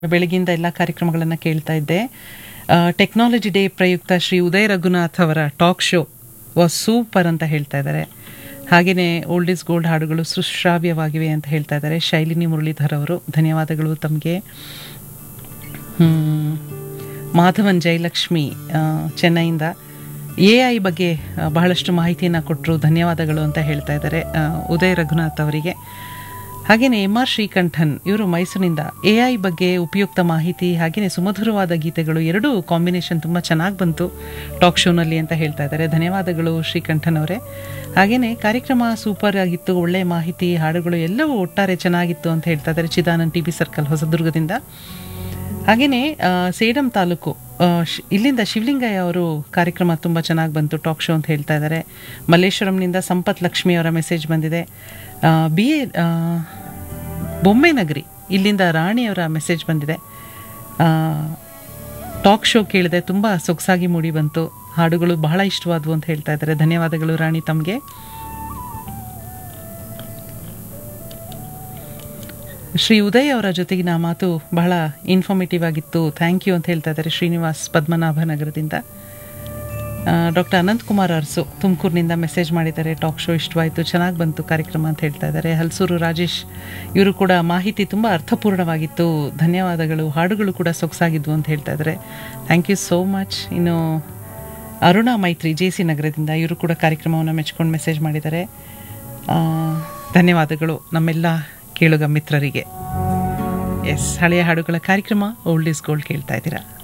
ಬೆಳಗಿಂದ ಎಲ್ಲ ಕಾರ್ಯಕ್ರಮಗಳನ್ನು ಕೇಳ್ತಾ ಇದ್ದೆ ಟೆಕ್ನಾಲಜಿ ಡೇ ಪ್ರಯುಕ್ತ ಶ್ರೀ ಉದಯ್ ರಘುನಾಥ್ ಅವರ ಟಾಕ್ ಶೋ ವಾಸ್ ಸೂಪರ್ ಅಂತ ಹೇಳ್ತಾ ಇದ್ದಾರೆ ಹಾಗೆಯೇ ಓಲ್ಡ್ ಇಸ್ ಗೋಲ್ಡ್ ಹಾಡುಗಳು ಸುಶ್ರಾವ್ಯವಾಗಿವೆ ಅಂತ ಹೇಳ್ತಾ ಇದ್ದಾರೆ ಶೈಲಿನಿ ಮುರಳೀಧರ್ ಅವರು ಧನ್ಯವಾದಗಳು ತಮಗೆ ಹ್ಮ್. ಮಾಧವನ್ ಜಯಲಕ್ಷ್ಮಿ ಆ, ಚೆನ್ನೈಯಿಂದ ಎ ಐ ಬಗ್ಗೆ ಆ, ಬಹಳಷ್ಟು ಮಾಹಿತಿಯನ್ನು ಕೊಟ್ಟರು ಧನ್ಯವಾದಗಳು ಅಂತ ಹೇಳ್ತಾ ಇದ್ದಾರೆ ಆ, ಉದಯ್ ರಘುನಾಥ್ ಅವರಿಗೆ ಹಾಗೆಯೇ ಎಂ ಆರ್ ಶ್ರೀಕಂಠನ್ ಇವರು ಮೈಸೂರಿನಿಂದ ಎ ಐ ಬಗ್ಗೆ ಉಪಯುಕ್ತ ಮಾಹಿತಿ ಹಾಗೆಯೇ ಸುಮಧುರವಾದ ಗೀತೆಗಳು ಎರಡೂ ಕಾಂಬಿನೇಷನ್ ತುಂಬ ಚೆನ್ನಾಗಿ ಬಂತು ಟಾಕ್ ಶೋನಲ್ಲಿ ಅಂತ ಹೇಳ್ತಾ ಇದ್ದಾರೆ ಧನ್ಯವಾದಗಳು ಶ್ರೀಕಂಠನ್ ಅವರೇ ಹಾಗೆಯೇ ಕಾರ್ಯಕ್ರಮ ಸೂಪರ್ ಆಗಿತ್ತು ಒಳ್ಳೆಯ ಮಾಹಿತಿ ಹಾಡುಗಳು ಎಲ್ಲವೂ ಒಟ್ಟಾರೆ ಚೆನ್ನಾಗಿತ್ತು ಅಂತ ಹೇಳ್ತಾ ಇದ್ದಾರೆ ಚಿದಾನಂದ್ ಟಿ ಬಿ ಸರ್ಕಲ್ ಹೊಸದುರ್ಗದಿಂದ ಹಾಗೆಯೇ ಸೇಡಂ ತಾಲೂಕು ಆ, ಶ್- ಇಲ್ಲಿಂದ ಶಿವಲಿಂಗಯ್ಯ ಅವರು ಕಾರ್ಯಕ್ರಮ ತುಂಬ ಚೆನ್ನಾಗಿ ಬಂತು ಟಾಕ್ ಶೋ ಅಂತ ಹೇಳ್ತಾ ಇದ್ದಾರೆ ಮಲ್ಲೇಶ್ವರಂನಿಂದ ಸಂಪತ್ ಲಕ್ಷ್ಮಿ ಅವರ ಮೆಸೇಜ್ ಬಂದಿದೆ ಬಿ ಎ ಬೊಮ್ಮೆ ನಗರಿ ಇಲ್ಲಿಂದ ರಾಣಿ ಅವರ ಮೆಸೇಜ್ ಬಂದಿದೆ ಟಾಕ್ ಶೋ ಕೇಳಿದೆ ತುಂಬ ಸೊಗಸಾಗಿ ಮೂಡಿ ಬಂತು ಹಾಡುಗಳು ಬಹಳ ಇಷ್ಟವಾದವು ಅಂತ ಹೇಳ್ತಾ ಇದ್ದಾರೆ ಧನ್ಯವಾದಗಳು ರಾಣಿ ತಮಗೆ ಶ್ರೀ ಉದಯ್ ಅವರ ಜೊತೆಗಿನ ಮಾತು ಬಹಳ ಇನ್ಫಾರ್ಮೇಟಿವ್ ಆಗಿತ್ತು ಥ್ಯಾಂಕ್ ಯು ಅಂತ ಹೇಳ್ತಾ ಇದ್ದಾರೆ ಶ್ರೀನಿವಾಸ್ ಪದ್ಮನಾಭ ನಗರದಿಂದ ಡಾಕ್ಟರ್ ಅನಂತ್ ಕುಮಾರ್ ಅರಸು ತುಮಕೂರಿನಿಂದ ಮೆಸೇಜ್ ಮಾಡಿದ್ದಾರೆ ಟಾಕ್ ಶೋ ಇಷ್ಟವಾಯಿತು ಚೆನ್ನಾಗಿ ಬಂತು ಕಾರ್ಯಕ್ರಮ ಅಂತ ಹೇಳ್ತಾ ಇದ್ದಾರೆ ಹಲಸೂರು ರಾಜೇಶ್ ಇವರು ಕೂಡ ಮಾಹಿತಿ ತುಂಬ ಅರ್ಥಪೂರ್ಣವಾಗಿತ್ತು ಧನ್ಯವಾದಗಳು ಹಾಡುಗಳು ಕೂಡ ಸೊಗಸಾಗಿದ್ವು ಅಂತ ಹೇಳ್ತಾ ಇದ್ದಾರೆ ಥ್ಯಾಂಕ್ ಯು ಸೋ ಮಚ್ ಇನ್ನು ಅರುಣಾ ಮೈತ್ರಿ ಜೆ ಸಿ ನಗರದಿಂದ ಇವರು ಕೂಡ ಕಾರ್ಯಕ್ರಮವನ್ನು ಮೆಚ್ಕೊಂಡು ಮೆಸೇಜ್ ಮಾಡಿದ್ದಾರೆ ಆ, ಧನ್ಯವಾದಗಳು ನಮ್ಮೆಲ್ಲ ಕೇಳುಗ ಮಿತ್ರರಿಗೆ ಎಸ್ ಹಳೆಯ ಹಾಡುಗಳ ಕಾರ್ಯಕ್ರಮ ಓಲ್ಡ್ ಇಸ್ ಗೋಲ್ಡ್ ಕೇಳ್ತಾ ಇದ್ದೀರಾ